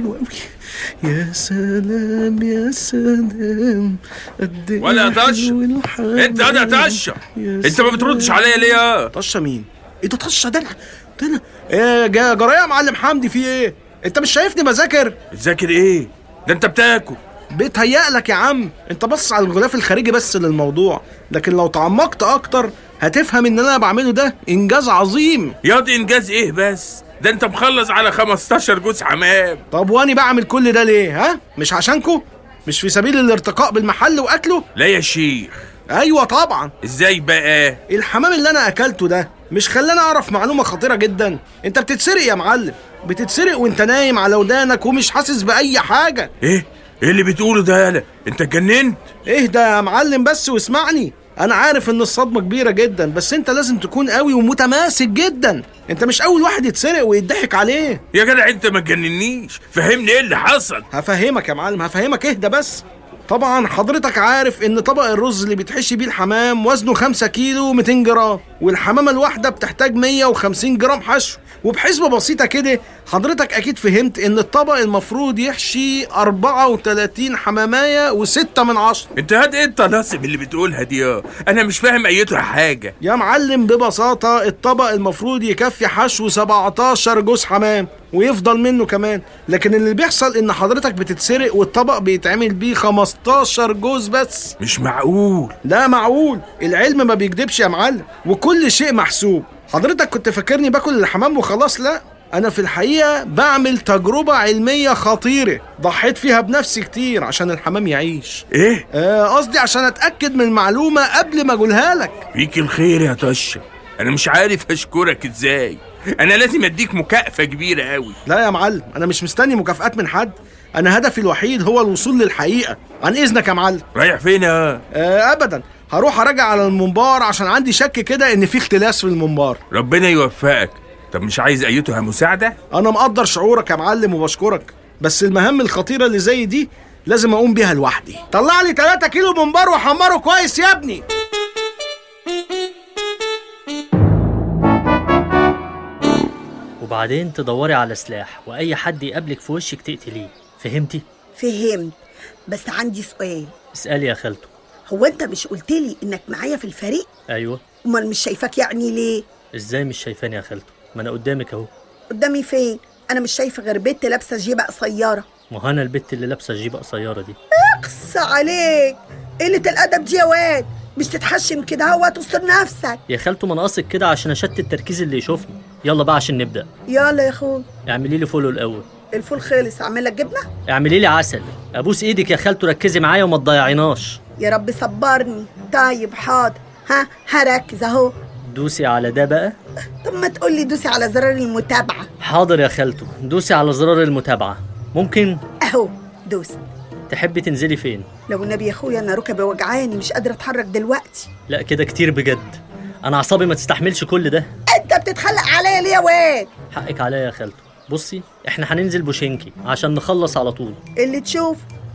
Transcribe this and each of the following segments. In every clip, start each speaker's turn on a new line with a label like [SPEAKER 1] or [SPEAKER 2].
[SPEAKER 1] حلو قوي يا سلام يا سلام قد إيه
[SPEAKER 2] ولا طش
[SPEAKER 1] حلو الحال.
[SPEAKER 2] انت انا طشه
[SPEAKER 1] يا
[SPEAKER 2] انت ما بتردش
[SPEAKER 1] سلام.
[SPEAKER 2] عليا ليه
[SPEAKER 1] طشه مين؟ ايه ده طشه ده انا ده انا ايه جا جرايه يا معلم حمدي في ايه؟ انت مش شايفني بذاكر؟
[SPEAKER 2] بتذاكر ايه ده انت بتاكل
[SPEAKER 1] بيتهيألك يا عم انت بص على الغلاف الخارجي بس للموضوع لكن لو تعمقت اكتر هتفهم ان اللي انا بعمله ده انجاز عظيم
[SPEAKER 2] ياض انجاز ايه بس ده انت مخلص على 15 جوز حمام
[SPEAKER 1] طب واني بعمل كل ده ليه ها مش عشانكو مش في سبيل الارتقاء بالمحل واكله
[SPEAKER 2] لا يا شيخ
[SPEAKER 1] ايوه طبعا
[SPEAKER 2] ازاي بقى
[SPEAKER 1] الحمام اللي انا اكلته ده مش خلاني اعرف معلومه خطيره جدا انت بتتسرق يا معلم بتتسرق وانت نايم على ودانك ومش حاسس باي حاجه
[SPEAKER 2] ايه ايه اللي بتقوله ده يالا انت اتجننت
[SPEAKER 1] اهدى يا معلم بس واسمعني انا عارف ان الصدمه كبيره جدا بس انت لازم تكون قوي ومتماسك جدا انت مش اول واحد يتسرق ويضحك عليه
[SPEAKER 2] يا جدع انت ما تجننيش فهمني ايه اللي حصل
[SPEAKER 1] هفهمك يا معلم هفهمك اهدى بس طبعا حضرتك عارف ان طبق الرز اللي بيتحشي بيه الحمام وزنه 5 كيلو 200 جرام والحمامه الواحده بتحتاج 150 جرام حشو وبحسبه بسيطه كده حضرتك اكيد فهمت ان الطبق المفروض يحشي 34 حمامايه وستة من عشرة
[SPEAKER 2] انت هاد ايه الطلاسم اللي بتقولها دي يا انا مش فاهم ايتها حاجه
[SPEAKER 1] يا معلم ببساطة الطبق المفروض يكفي حشو 17 جوز حمام ويفضل منه كمان لكن اللي بيحصل ان حضرتك بتتسرق والطبق بيتعمل بيه 15 جوز بس
[SPEAKER 2] مش معقول
[SPEAKER 1] لا معقول العلم ما بيكدبش يا معلم وكل شيء محسوب حضرتك كنت فاكرني باكل الحمام وخلاص لا انا في الحقيقة بعمل تجربة علمية خطيرة ضحيت فيها بنفسي كتير عشان الحمام يعيش
[SPEAKER 2] ايه
[SPEAKER 1] آه، قصدي عشان اتاكد من المعلومة قبل ما اقولها لك
[SPEAKER 2] فيك الخير يا طشه انا مش عارف اشكرك ازاي انا لازم اديك مكافاه كبيره قوي
[SPEAKER 1] لا يا معلم انا مش مستني مكافآت من حد انا هدفي الوحيد هو الوصول للحقيقة عن اذنك يا معلم
[SPEAKER 2] رايح فين يا
[SPEAKER 1] آه ابدا هروح اراجع على المنبار عشان عندي شك كده ان في اختلاس في المنبار
[SPEAKER 2] ربنا يوفقك طب مش عايز ايتها مساعده
[SPEAKER 1] انا مقدر شعورك يا معلم وبشكرك بس المهام الخطيرة اللي زي دي لازم اقوم بيها لوحدي طلع لي 3 كيلو منبار وحمره كويس يا ابني
[SPEAKER 3] وبعدين تدوري على سلاح واي حد يقابلك في وشك تقتليه فهمتي
[SPEAKER 4] فهمت بس عندي سؤال
[SPEAKER 3] اسالي يا خالته
[SPEAKER 4] هو انت مش قلت لي انك معايا في الفريق
[SPEAKER 3] ايوه
[SPEAKER 4] امال مش شايفاك يعني ليه
[SPEAKER 3] ازاي مش شايفاني يا خالته ما انا قدامك اهو
[SPEAKER 4] قدامي فين انا مش شايفه غير بنت لابسه جيبه قصيره
[SPEAKER 3] ما هو انا البت اللي لابسه جيبه قصيره دي
[SPEAKER 4] اقص عليك قله الادب دي يا واد مش تتحشم كده هو تستر نفسك
[SPEAKER 3] يا خالته ما ناقصك كده عشان اشتت التركيز اللي يشوفني يلا بقى عشان نبدا
[SPEAKER 4] يلا يا اخوي
[SPEAKER 3] اعملي لي فولو الاول
[SPEAKER 4] الفول خلص اعمل لك جبنه
[SPEAKER 3] اعملي لي عسل ابوس ايدك يا خالته ركزي معايا وما تضيعيناش
[SPEAKER 4] يا رب صبرني طيب حاضر ها هركز اهو
[SPEAKER 3] دوسي على ده بقى
[SPEAKER 4] طب ما تقول لي دوسي على زرار المتابعه
[SPEAKER 3] حاضر يا خالته دوسي على زرار المتابعه ممكن
[SPEAKER 4] اهو دوس
[SPEAKER 3] تحبي تنزلي فين
[SPEAKER 4] لو النبي يا اخويا انا ركبي وجعاني مش قادره اتحرك دلوقتي
[SPEAKER 3] لا كده كتير بجد انا اعصابي ما تستحملش كل ده
[SPEAKER 4] انت بتتخلق عليا ليه يا واد
[SPEAKER 3] حقك عليا يا خالته بصي احنا هننزل بوشينكي عشان نخلص على طول
[SPEAKER 4] اللي تشوف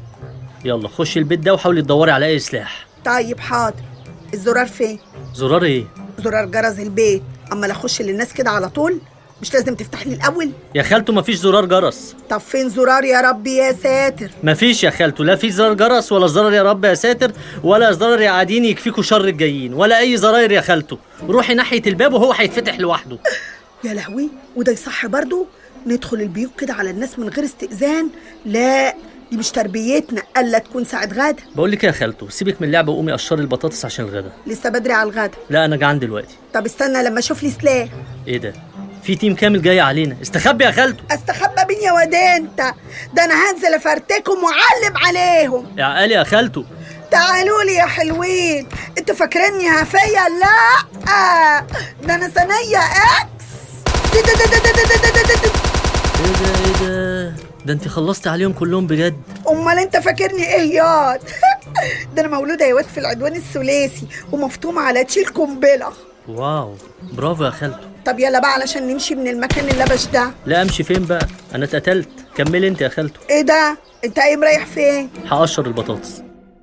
[SPEAKER 3] يلا خشي البيت ده وحاولي تدوري على اي سلاح
[SPEAKER 4] طيب حاضر الزرار فين
[SPEAKER 3] زرار ايه
[SPEAKER 4] زرار جرس البيت اما لا اخش للناس كده على طول مش لازم تفتح لي الاول
[SPEAKER 3] يا خالته مفيش زرار جرس
[SPEAKER 4] طب فين زرار يا ربي يا ساتر
[SPEAKER 3] مفيش يا خالته لا في زرار جرس ولا زرار يا رب يا ساتر ولا زرار يا قاعدين يكفيكوا شر الجايين ولا اي زراير يا خالته روحي ناحيه الباب وهو هيتفتح لوحده
[SPEAKER 4] يا لهوي وده يصح برضو ندخل البيوت كده على الناس من غير استئذان لا دي مش تربيتنا الا تكون ساعة غدا
[SPEAKER 3] بقول لك يا خالته سيبك من اللعبه وقومي قشري البطاطس عشان الغدا
[SPEAKER 4] لسه بدري على الغدا
[SPEAKER 3] لا انا جعان دلوقتي
[SPEAKER 4] طب استنى لما اشوف لي سلاح
[SPEAKER 3] ايه ده في تيم كامل جاي علينا استخبي يا خالته
[SPEAKER 4] استخبى بين يا واد انت ده انا هنزل افرتكم واعلم عليهم
[SPEAKER 3] يا عقالي يا خالته
[SPEAKER 4] تعالوا لي يا حلوين انتوا فاكريني هفية لا ده انا ثانية اكس دي- دي- دي- دي- دي- دي- دي- دي- دي-
[SPEAKER 3] ايه ده ايه ده ده انت خلصتي عليهم كلهم بجد
[SPEAKER 4] امال انت فاكرني ايه ياض ده انا مولودة يا واد في العدوان الثلاثي ومفطومة على تشيل قنبلة
[SPEAKER 3] واو برافو يا خالته
[SPEAKER 4] طب يلا بقى علشان نمشي من المكان اللبش ده
[SPEAKER 3] لا امشي فين بقى انا اتقتلت كملي انت يا خالته
[SPEAKER 4] ايه ده انت قايم رايح فين
[SPEAKER 3] هقشر البطاطس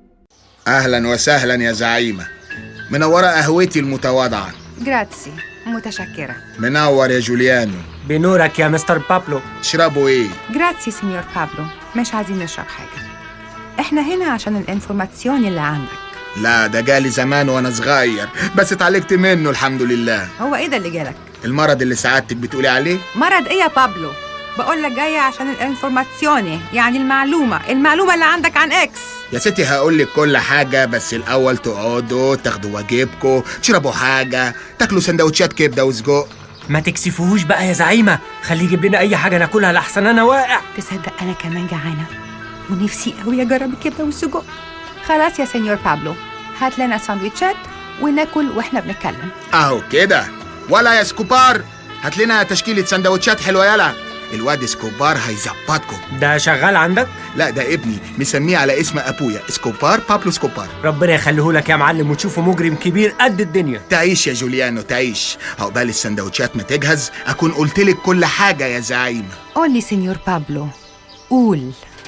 [SPEAKER 5] اهلا وسهلا يا زعيمه منوره قهوتي المتواضعه
[SPEAKER 6] جراتسي متشكرة
[SPEAKER 5] منور يا جوليانو
[SPEAKER 6] بنورك يا مستر بابلو
[SPEAKER 5] تشربوا ايه
[SPEAKER 7] جراتسي سينيور بابلو مش عايزين نشرب حاجة احنا هنا عشان الانفورماسيون اللي عندك
[SPEAKER 5] لا ده جالي زمان وانا صغير بس اتعالجت منه الحمد لله
[SPEAKER 7] هو ايه ده اللي جالك
[SPEAKER 5] المرض اللي سعادتك بتقولي عليه
[SPEAKER 7] مرض ايه يا بابلو بقول لك جاية عشان الانفورماسيون يعني المعلومة المعلومة اللي عندك عن اكس
[SPEAKER 5] يا ستي هقول لك كل حاجة بس الأول تقعدوا تاخدوا واجبكم تشربوا حاجة تاكلوا سندوتشات كبدة وسجق
[SPEAKER 6] ما تكسفوهوش بقى يا زعيمة خليه يجيب لنا أي حاجة ناكلها لحسن أنا واقع
[SPEAKER 7] تصدق انا كمان جعانة ونفسي قوي اجرب الكبدة والسجق خلاص يا سينيور بابلو هات لنا ساندويتشات وناكل واحنا بنتكلم
[SPEAKER 5] أهو كده ولا يا سكوبار هات لنا تشكيلة سندوتشات حلوة يلا الواد سكوبار هيظبطكم
[SPEAKER 6] ده شغال عندك
[SPEAKER 5] لا ده ابني مسميه على اسم أبويا سكوبار بابلو سكوبار
[SPEAKER 6] ربنا يخليهولك يا معلم وتشوفه مجرم كبير قد الدنيا
[SPEAKER 5] تعيش يا جوليانو تعيش عقبال السندوتشات ما تجهز أكون قلت لك كل حاجة يا زعيم
[SPEAKER 7] قول لي سينيور بابلو قول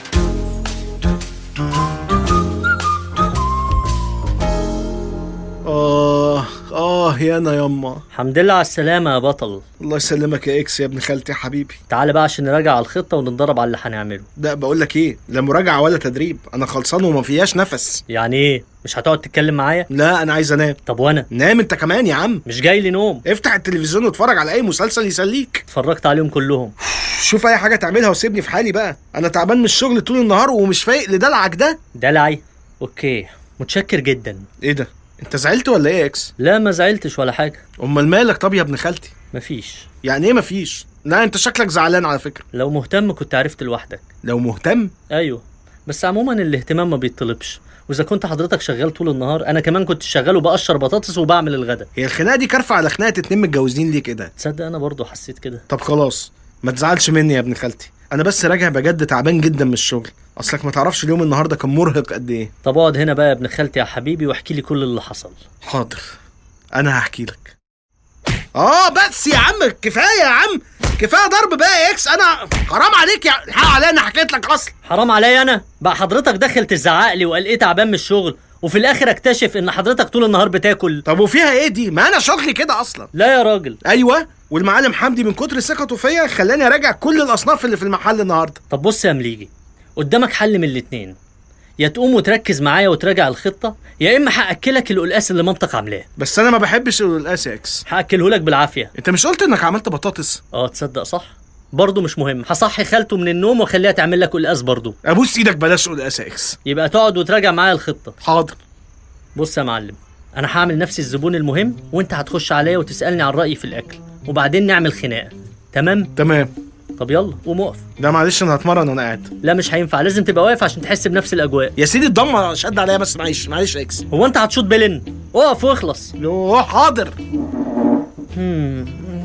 [SPEAKER 1] آه آه يا أنا يما
[SPEAKER 3] الحمد لله على السلامة يا بطل
[SPEAKER 1] الله يسلمك يا إكس يا ابن خالتي يا حبيبي
[SPEAKER 3] تعالى بقى عشان نراجع على الخطة ونتدرب على اللي هنعمله
[SPEAKER 1] ده بقول لك إيه لا مراجعة ولا تدريب أنا خلصان وما فيهاش نفس
[SPEAKER 3] يعني ايه مش هتقعد تتكلم معايا
[SPEAKER 1] لا أنا عايز أنام
[SPEAKER 3] طب وانا
[SPEAKER 1] نام أنت كمان يا عم
[SPEAKER 3] مش جاي لي نوم
[SPEAKER 1] افتح التلفزيون واتفرج على أي مسلسل يسليك
[SPEAKER 3] اتفرجت عليهم كلهم
[SPEAKER 1] شوف أي حاجة تعملها وسيبني في حالي بقى أنا تعبان من الشغل طول النهار ومش فايق لدلعك ده
[SPEAKER 3] دلعي اوكي متشكر جدا
[SPEAKER 1] إيه ده أنت زعلت ولا إيه يا إكس
[SPEAKER 3] لا ما زعلتش ولا حاجة
[SPEAKER 1] أمال مالك طب يا ابن خالتي
[SPEAKER 3] مفيش
[SPEAKER 1] يعني إيه مفيش لا أنت شكلك زعلان على فكرة
[SPEAKER 3] لو مهتم كنت عرفت لوحدك
[SPEAKER 1] لو مهتم
[SPEAKER 3] ايوه بس عموما الاهتمام ما بيطلبش واذا كنت حضرتك شغال طول النهار انا كمان كنت شغال وبقشر بطاطس وبعمل الغدا
[SPEAKER 1] هي الخناقة دي كارفة على خناقة اتنين متجوزين ليه كده
[SPEAKER 3] تصدق انا برضو حسيت كده
[SPEAKER 1] طب خلاص ما تزعلش مني يا ابن خالتي انا بس راجع بجد تعبان جدا من الشغل اصلك ما تعرفش اليوم النهارده كان مرهق قد ايه
[SPEAKER 3] طب اقعد هنا بقى يا ابن خالتي يا حبيبي واحكي لي كل اللي حصل
[SPEAKER 1] حاضر انا هحكي لك اه بس يا عم كفايه يا عم كفايه ضرب بقى يا اكس انا حرام عليك يا حق عليا انا حكيت لك اصلا
[SPEAKER 3] حرام عليا انا بقى حضرتك داخل تزعق لي وقال ايه تعبان من الشغل وفي الاخر اكتشف ان حضرتك طول النهار بتاكل
[SPEAKER 1] طب وفيها ايه دي ما انا شغلي كده اصلا
[SPEAKER 3] لا يا راجل
[SPEAKER 1] ايوه والمعلم حمدي من كتر ثقته فيا خلاني اراجع كل الاصناف اللي في المحل النهارده
[SPEAKER 3] طب بص يا مليجي قدامك حل من الاتنين يا تقوم وتركز معايا وتراجع الخطة يا إما هأكلك القلقاس اللي مامتك عاملاه
[SPEAKER 1] بس انا ما بحبش القلقاس يا اكس
[SPEAKER 3] هأكلهولك بالعافية
[SPEAKER 1] انت مش قلت انك عملت بطاطس
[SPEAKER 3] اه تصدق صح برضه مش مهم هصحي خالته من النوم واخليها تعمل لك قلقاس برضه
[SPEAKER 1] ابوس ايدك بلاش قلقاس يا اكس
[SPEAKER 3] يبقى تقعد وتراجع معايا الخطة
[SPEAKER 1] حاضر
[SPEAKER 3] بص يا معلم انا هعمل نفسي الزبون المهم وانت هتخش عليا وتسالني عن رايي في الاكل وبعدين نعمل خناقه تمام
[SPEAKER 1] تمام
[SPEAKER 3] طب يلا قوم اقف
[SPEAKER 1] ده معلش انا هتمرن وانا قاعد
[SPEAKER 3] لا مش هينفع لازم تبقى واقف عشان تحس بنفس الاجواء
[SPEAKER 1] يا سيدي الضمه شد عليا بس معلش معلش يا اكس
[SPEAKER 3] هو انت هتشوط بلن اقف واخلص
[SPEAKER 1] يوه حاضر
[SPEAKER 3] مم.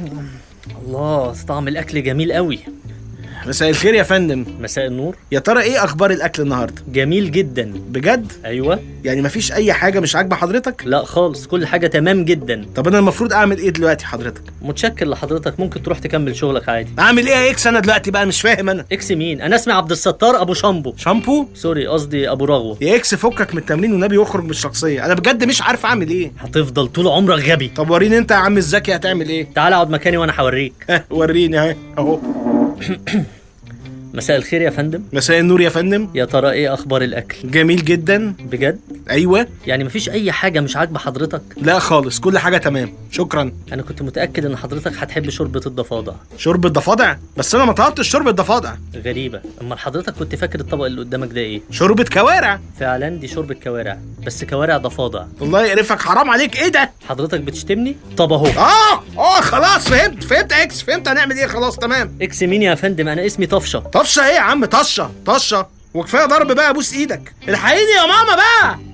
[SPEAKER 3] الله طعم الاكل جميل قوي
[SPEAKER 1] مساء الخير يا فندم
[SPEAKER 3] مساء النور
[SPEAKER 1] يا ترى ايه اخبار الاكل النهارده
[SPEAKER 3] جميل جدا
[SPEAKER 1] بجد
[SPEAKER 3] ايوه
[SPEAKER 1] يعني مفيش اي حاجه مش عاجبه حضرتك
[SPEAKER 3] لا خالص كل حاجه تمام جدا
[SPEAKER 1] طب انا المفروض اعمل ايه دلوقتي حضرتك
[SPEAKER 3] متشكر لحضرتك ممكن تروح تكمل شغلك عادي
[SPEAKER 1] اعمل ايه يا اكس انا دلوقتي بقى مش فاهم انا
[SPEAKER 3] اكس مين انا اسمي عبد الستار ابو شامبو
[SPEAKER 1] شامبو
[SPEAKER 3] سوري قصدي ابو رغوه
[SPEAKER 1] يا اكس فكك من التمرين والنبي يخرج من الشخصيه انا بجد مش عارف اعمل ايه
[SPEAKER 3] هتفضل طول عمرك غبي
[SPEAKER 1] طب وريني انت يا عم الزكي هتعمل ايه
[SPEAKER 3] تعال اقعد مكاني وانا هوريك
[SPEAKER 1] ها وريني اهي اهو
[SPEAKER 3] مساء الخير يا فندم
[SPEAKER 1] مساء النور يا فندم
[SPEAKER 3] يا ترى ايه اخبار الاكل
[SPEAKER 1] جميل جدا
[SPEAKER 3] بجد
[SPEAKER 1] ايوه
[SPEAKER 3] يعني مفيش اي حاجه مش عاجبه حضرتك
[SPEAKER 1] لا خالص كل حاجه تمام شكرا
[SPEAKER 3] انا كنت متاكد ان حضرتك هتحب شوربه الضفادع
[SPEAKER 1] شرب الضفادع بس انا ما طلبتش شرب الضفادع
[SPEAKER 3] غريبه اما حضرتك كنت فاكر الطبق اللي قدامك ده ايه
[SPEAKER 1] شوربه كوارع
[SPEAKER 3] فعلا دي شوربه كوارع بس كوارع ضفادع
[SPEAKER 1] الله يقرفك حرام عليك ايه ده
[SPEAKER 3] حضرتك بتشتمني طب اهو
[SPEAKER 1] اه اه خلاص فهمت فهمت يا اكس فهمت هنعمل ايه خلاص تمام
[SPEAKER 3] اكس مين يا فندم انا اسمي طفشه
[SPEAKER 1] طشه ايه يا عم طشه طشه وكفايه ضرب بقى ابوس ايدك الحقيني يا ماما بقى